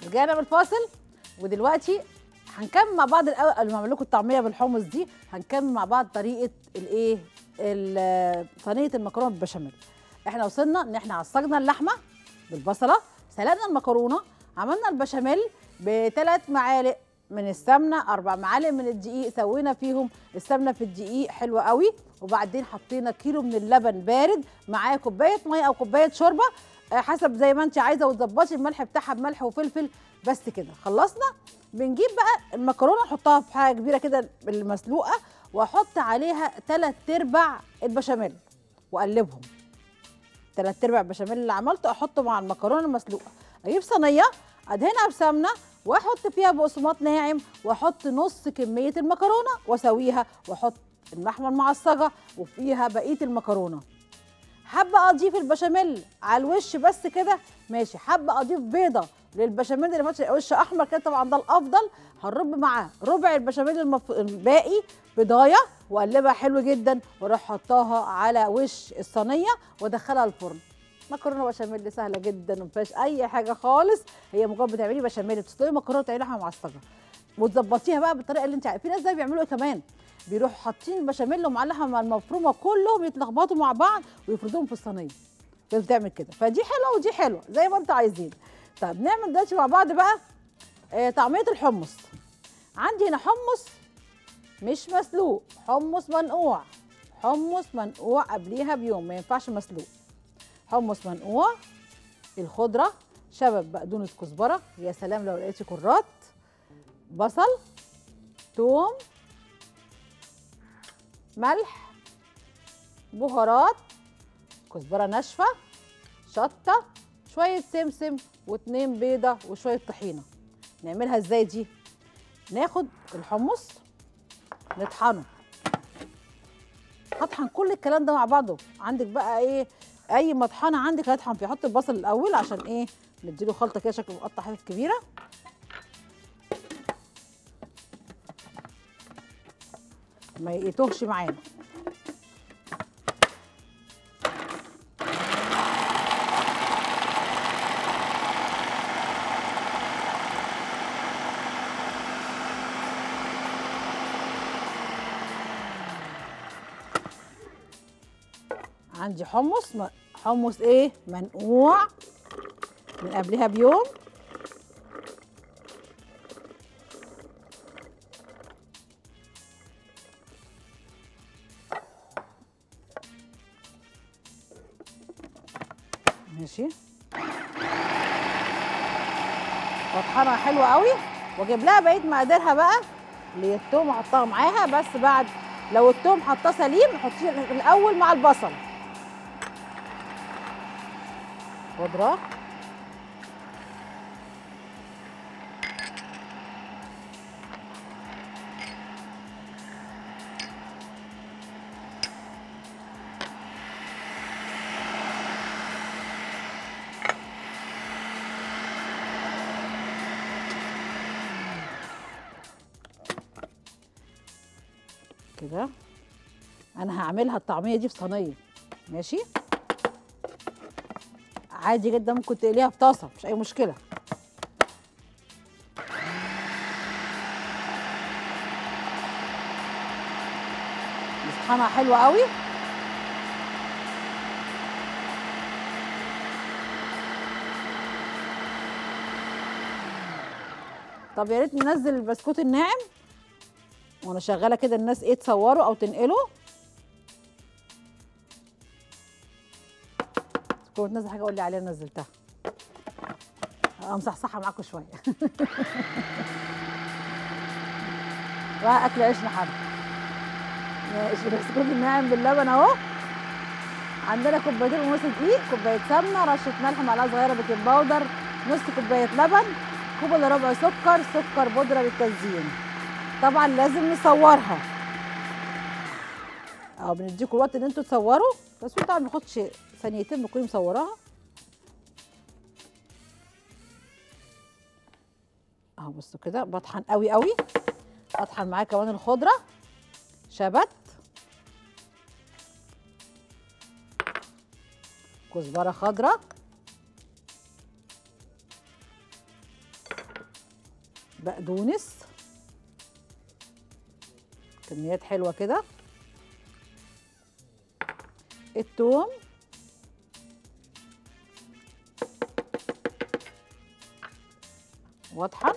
رجعنا من الفاصل ودلوقتي هنكمل مع بعض الاول قبل ما اعمل لكم الطعميه بالحمص دي هنكمل مع بعض طريقه الايه ال- صينيه المكرونه بالبشاميل احنا وصلنا ان احنا عصجنا اللحمه بالبصله سلقنا المكرونه عملنا البشاميل بثلاث معالق من السمنه اربع معالق من الدقيق سوينا فيهم السمنه في الدقيق حلوه قوي وبعدين حطينا كيلو من اللبن بارد معاه كوبايه ميه او كوبايه شوربه آه، حسب زي ما انت عايزه وتظبطي الملح بتاعها بملح وفلفل بس كده خلصنا بنجيب بقى المكرونه نحطها في حاجه كبيره كده المسلوقه واحط عليها ثلاث ارباع البشاميل واقلبهم ثلاث ارباع البشاميل اللي عملته احطه مع المكرونه المسلوقه اجيب صينيه ادهنها بسمنه واحط فيها بقسماط ناعم واحط نص كميه المكرونه واسويها واحط اللحمه المعصجه وفيها بقيه المكرونه حابه اضيف البشاميل على الوش بس كده ماشي حابه اضيف بيضه للبشاميل اللي فاتش وش احمر كده طبعا ده الافضل هنرب معاه ربع البشاميل المف... الباقي بضايه واقلبها حلو جدا واروح حطاها على وش الصينيه وادخلها الفرن مكرونه بشاميل سهله جدا وما فيهاش اي حاجه خالص هي مجرد بتعملي بشاميل بتسلقي مكرونه وتعملي لحمه معصجه وتظبطيها بقى بالطريقه اللي انت عارفه في ناس بقى بيعملوا ايه كمان بيروحوا حاطين البشاميل ومع اللحمه المفرومه كلهم يتلخبطوا مع بعض ويفردوهم في الصينيه في ناس بتعمل كده فدي حلوه ودي حلوه زي ما انتوا عايزين طب نعمل دلوقتي مع بعض بقى آه طعميه الحمص عندي هنا حمص مش مسلوق حمص منقوع حمص منقوع قبليها بيوم ما ينفعش مسلوق حمص منقوع الخضره شبت بقدونس كزبره يا سلام لو لقيتي كرات بصل توم ملح بهارات كزبره ناشفه شطه شويه سمسم واتنين بيضه وشويه طحينه نعملها ازاي دي ناخد الحمص نطحنه هطحن كل الكلام ده مع بعضه عندك بقى ايه اي مطحنه عندك هطحن فيها حط البصل الاول عشان ايه نديله خلطه كده شكله مقطع حتت كبيره ما يتوهش معانا عندي حمص م- حمص ايه منقوع من قبلها بيوم ماشي بطحنها حلوه قوي واجيب لها بقيه مقاديرها بقى اللي هي التوم احطها معاها بس بعد لو التوم حطاه سليم حطيه الاول مع البصل خضره كده انا هعملها الطعميه دي في صينيه ماشي عادي جدا ممكن تقليها في طاسه مش اي مشكله مسحنها حلوه قوي طب يا ريت ننزل البسكوت الناعم وانا شغاله كده الناس ايه تصوره او تنقله كنت تنزل حاجه قول لي عليها نزلتها امصحصحها معاكم شويه بقى اكل عيش حبه ماشي البسكوت الناعم باللبن اهو عندنا كوبايتين ونص دقيق كوبايه سمنه رشه ملح معلقه صغيره بيكنج باودر نص كوبايه لبن كوب الا ربع سكر سكر بودره للتزيين طبعا لازم نصورها اه بنديكم الوقت ان انتوا تصوروا بس طبعا ما بياخدش ثانيتين بكوني مصوراها اهو بصوا كده بطحن قوي قوي اطحن معاه كمان الخضره شبت كزبره خضراء بقدونس كميات حلوه كده التوم واضحه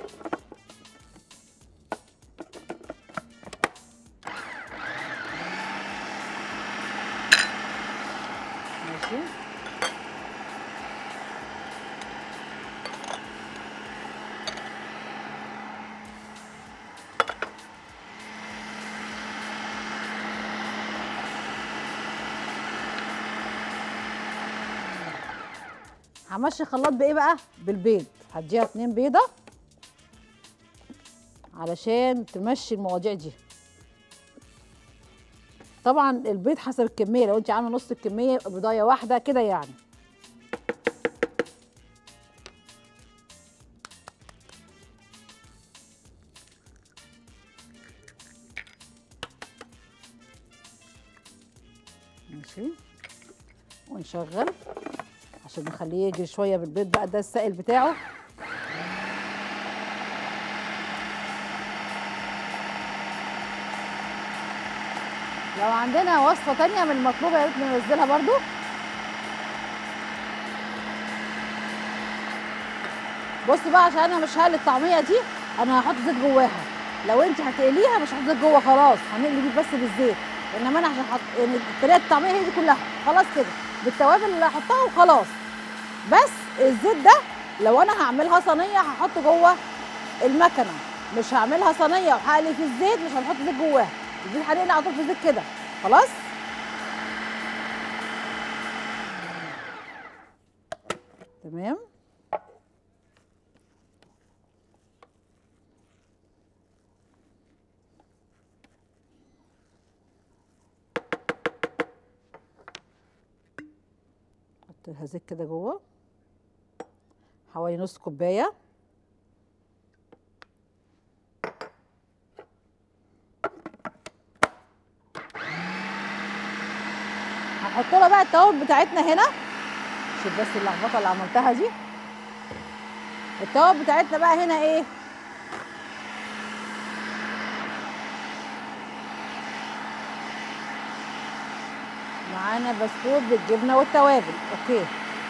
ماشي همشي خلاط بايه بقى بالبيض هديها اتنين بيضه علشان تمشي المواضيع دي طبعا البيض حسب الكميه لو انت عامله نص الكميه يبقى بيضايه واحده كده يعني ماشي ونشغل عشان نخليه يجري شويه بالبيض بقى ده السائل بتاعه لو عندنا وصفه تانية من المطلوبه يا ريت ننزلها برضو بصي بقى عشان انا مش هقلي الطعميه دي انا هحط زيت جواها لو انت هتقليها مش هحط زيت جوه خلاص هنقلي بيه بس بالزيت انما انا عشان احط يعني طريقه الطعميه هي دي كلها خلاص كده بالتوابل اللي هحطها وخلاص بس الزيت ده لو انا هعملها صينيه هحطه جوه المكنه مش هعملها صينيه وهقلي في الزيت مش هنحط زيت جواها الزيت هنقلي على طول في الزيت كده خلاص تمام حط لها زيت كده جوه حوالي نص كوبايه هنحط لها بقى التوابل بتاعتنا هنا شوف بس اللخبطه اللي عملتها دي التوابل بتاعتنا بقى هنا ايه معانا بسكوت بالجبنه والتوابل اوكي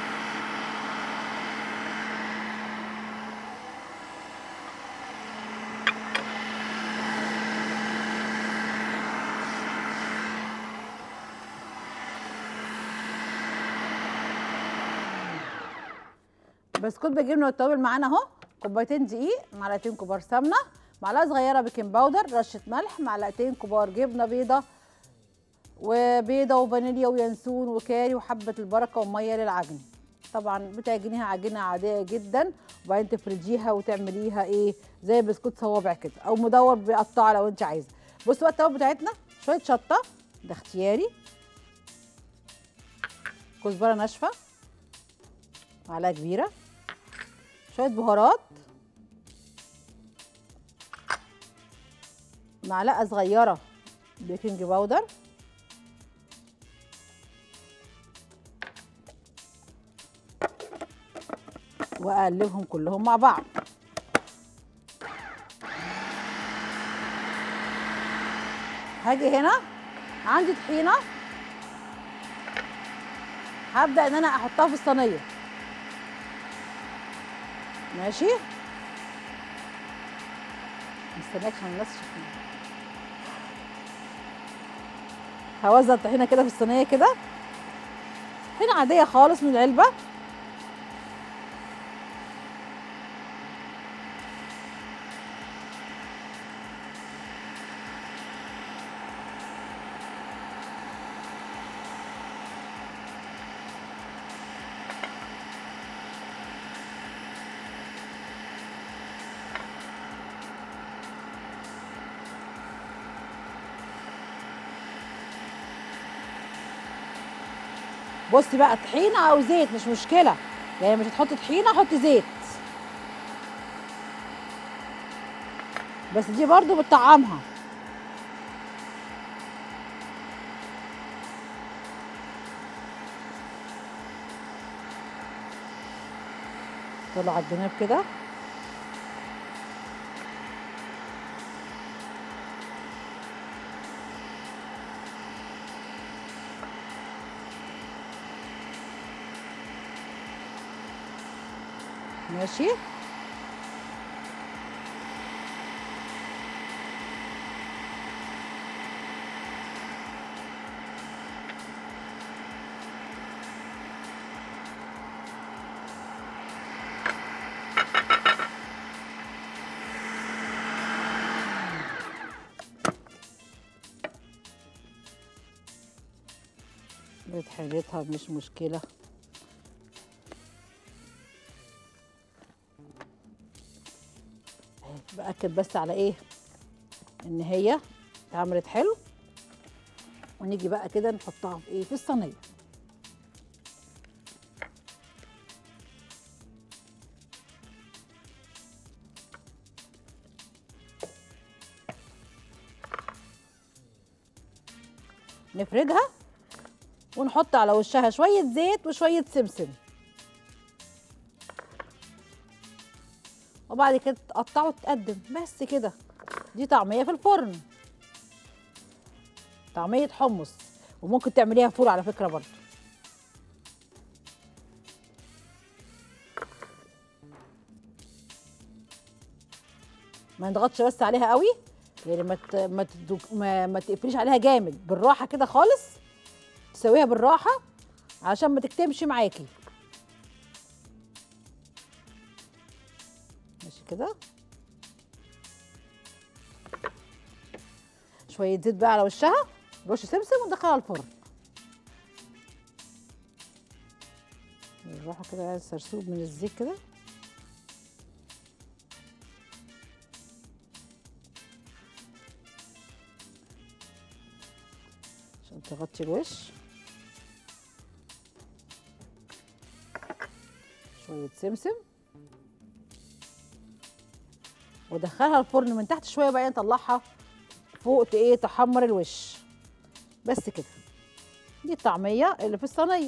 بسكوت بالجبنه والتوابل معانا اهو كوبايتين دقيق معلقتين كبار سمنه معلقه صغيره بيكنج باودر رشه ملح معلقتين كبار جبنه بيضه وبيضه وفانيليا وينسون وكاري وحبه البركه وميه للعجن طبعا بتعجنيها عجينه عاديه جدا وبعدين تفرديها وتعمليها ايه زي بسكوت صوابع كده او مدور بقطعه لو انت عايزه بصوا بقى التوابل بتاعتنا شويه شطه ده اختياري كزبره ناشفه معلقه كبيره شويه بهارات معلقه صغيره بيكنج باودر واقلبهم كلهم مع بعض هاجي هنا عندي طحينه هبدا ان انا احطها في الصينيه ماشي مستنياك عشان الناس تشوفني هوزع الطحينه كده في الصينيه كده طحينه عاديه خالص من العلبه بصي بقى طحينه او زيت مش مشكله يعني مش هتحطي طحينه حطي زيت بس دي برضو بتطعمها طلع على الجناب كده ماشي بتحيلتها مش مشكلة أهي، بأكد بس على ايه ان هي اتعملت حلو ونيجي بقى كده نحطها في ايه في الصينية نفردها ونحط على وشها شوية زيت وشوية سمسم وبعد كده تقطع وتقدم بس كده دي طعمية في الفرن طعمية حمص وممكن تعمليها فول على فكرة برضو ما نضغطش بس عليها قوي يعني ما ت- ما تدوك- ما, ما تقفليش عليها جامد بالراحة كده خالص تسويها بالراحة عشان ما تكتمش معاكي ماشي كده شوية زيت بقى على وشها رش سمسم وندخلها الفرن بالراحة كده عايز سرسوب من الزيت كده عشان تغطي الوش شوية سمسم ودخلها الفرن من تحت شوية بقى نطلعها فوق ت- ايه تحمر الوش بس كده دي الطعمية اللي في الصينية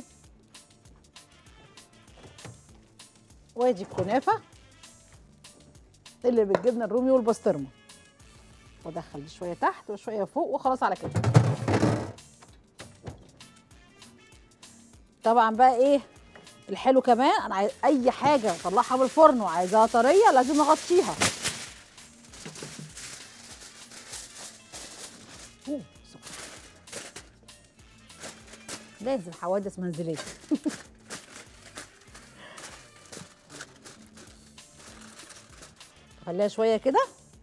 وادي الكنافة اللي بالجبنة الرومي والبسطرمة وادخل دي شوية تحت وشوية فوق وخلاص على كده طبعا بقى ايه الحلو كمان انا عايز اي حاجه اطلعها من الفرن وعايزاها طريه لازم اغطيها أوه، سخن. لازم حوادث منزليه خليها شويه كده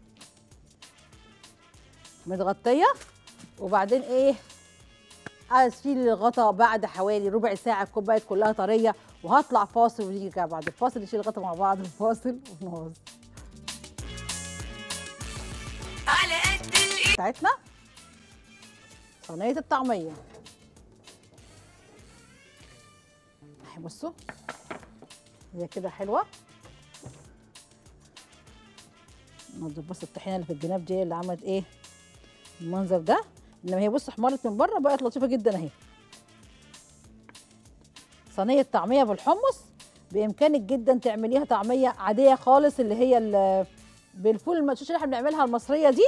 متغطيه وبعدين ايه اشيل الغطا بعد حوالي ربع ساعه الكوبايه كلها طريه وهطلع فاصل ونيجي كده بعد الفاصل نشيل الغطا مع بعض الفاصل ونواصل على قد الايد بتاعتنا صينيه الطعميه اهي بصوا هي كده حلوه نضرب بس الطحينه اللي في الجناب دي اللي عملت ايه المنظر ده انما هي بص احمرت من بره بقت لطيفه جدا اهي صينيه طعميه بالحمص بامكانك جدا تعمليها طعميه عاديه خالص اللي هي ال- بالفول المدشوش اللي احنا بنعملها المصريه دي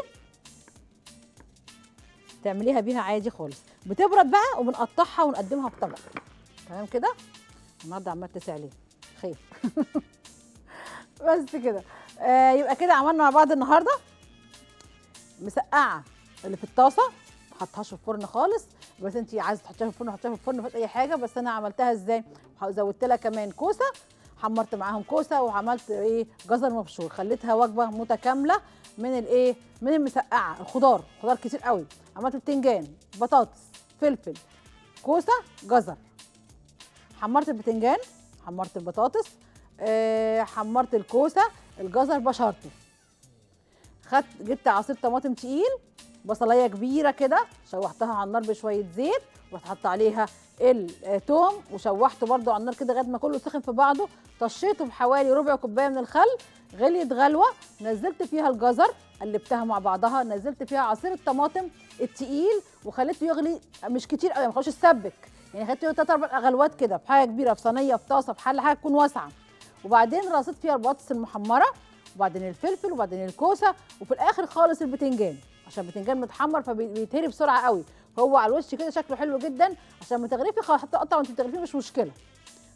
تعمليها بيها عادي خالص بتبرد بقى وبنقطعها ونقدمها في طبق تمام كده النهارده عمال تسع ليه خير بس كده آه يبقى كده عملنا مع بعض النهارده مسقعه اللي في الطاسه ما حطهاش في الفرن خالص بس انت عايزه تحطيها في الفرن حطيها في الفرن مفيش اي حاجه بس انا عملتها ازاي زودت لها كمان كوسه حمرت معاهم كوسه وعملت ايه جزر مبشور خليتها وجبه متكامله من الايه من المسقعه الخضار خضار كتير قوي عملت بتنجان بطاطس فلفل كوسه جزر حمرت البتنجان حمرت البطاطس آه حمرت الكوسه الجزر بشرته خدت جبت عصير طماطم تقيل بصلايه كبيره كده شوحتها على النار بشويه زيت وحط عليها التوم وشوحته برده على النار كده لغايه ما كله سخن في بعضه طشيته بحوالي ربع كوبايه من الخل غليت غلوه نزلت فيها الجزر قلبتها مع بعضها نزلت فيها عصير الطماطم التقيل وخليته يغلي مش كتير قوي ما خلوش يسبك يعني خدته ثلاث اربع غلوات كده في حاجه كبيره في صينيه في طاسه في حله حاجه تكون واسعه وبعدين رصيت فيها البطاطس المحمره وبعدين الفلفل وبعدين الكوسه وفي الاخر خالص البتنجان عشان البتنجان متحمر فبيتهري بسرعه قوي فهو على الوش كده شكله حلو جدا عشان ما تغرفي خلاص حتى قطع وانت بتغرفيه مش مشكله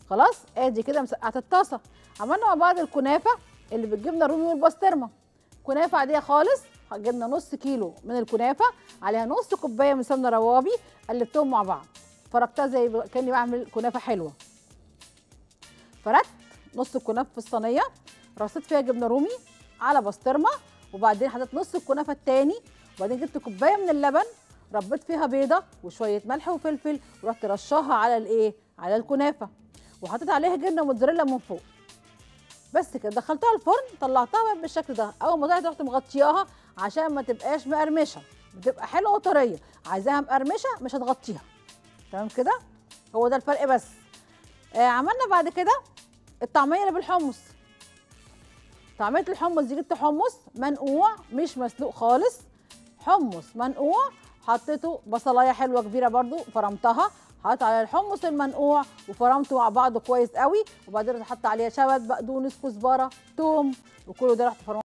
خلاص ادي كده مسقعه الطاسه عملنا مع بعض الكنافه اللي بالجبنه الرومي والبسطرمه كنافه عاديه خالص جبنا نص كيلو من الكنافه عليها نص كوبايه من سمنه روابي قلبتهم مع بعض فركتها زي ب- كاني بعمل كنافه حلوه فردت نص الكنافه في الصينيه رصيت فيها جبنه رومي على بسطرمه وبعدين حطيت نص الكنافه التاني وبعدين جبت كوبايه من اللبن ربيت فيها بيضه وشويه ملح وفلفل ورحت رشاها على الايه على الكنافه وحطيت عليها جبنه موتزاريلا من فوق بس كده دخلتها الفرن طلعتها بقى بالشكل ده اول ما طلعت رحت مغطياها عشان ما تبقاش مقرمشه بتبقى حلوه وطريه عايزاها مقرمشه مش هتغطيها تمام كده هو ده الفرق بس آه عملنا بعد كده الطعميه اللي بالحمص طعميه الحمص دي جبت حمص منقوع مش مسلوق خالص حمص منقوع حطيته بصلايه حلوه كبيره برضو فرمتها حطيت على الحمص المنقوع وفرمته مع بعضه كويس قوي وبعدين حط عليها شبت بقدونس كزبره توم وكل ده رحت فرمته